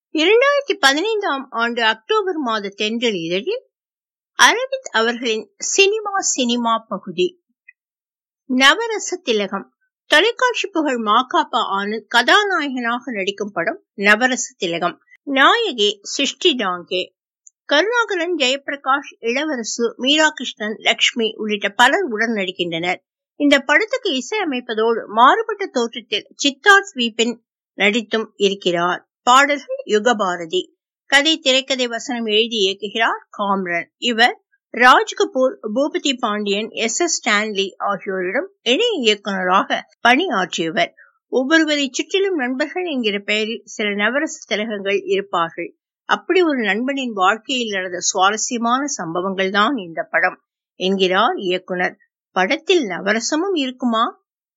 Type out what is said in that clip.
இரண்டாயிரத்தி பதினைந்தாம் ஆண்டு அக்டோபர் மாத தென்றல் இதழில் அரவிந்த் அவர்களின் சினிமா சினிமா பகுதி நவரச திலகம் தொலைக்காட்சி புகழ் மாகாபா ஆனந்த் கதாநாயகனாக நடிக்கும் படம் நவரச திலகம் நாயகி சிருஷ்டி டாங்கே கருணாகரன் ஜெயபிரகாஷ் இளவரசு மீரா கிருஷ்ணன் லக்ஷ்மி உள்ளிட்ட பலர் உடன் நடிக்கின்றனர் இந்த படத்துக்கு இசையமைப்பதோடு மாறுபட்ட தோற்றத்தில் சித்தார்த் ஸ்வீபின் நடித்தும் இருக்கிறார் பாடல்கள் யுகபாரதி கதை திரைக்கதை வசனம் எழுதி இயக்குகிறார் காம்ரன் இவர் ராஜ் கபூர் பூபதி பாண்டியன் எஸ் எஸ் ஸ்டான்லி ஆகியோரிடம் இணை இயக்குநராக பணியாற்றியவர் ஒவ்வொருவரை சுற்றிலும் நண்பர்கள் என்கிற பெயரில் சில நவரச திலகங்கள் இருப்பார்கள் அப்படி ஒரு நண்பனின் வாழ்க்கையில் நடந்த சுவாரஸ்யமான சம்பவங்கள் தான் இந்த படம் என்கிறார் இயக்குனர் படத்தில் நவரசமும் இருக்குமா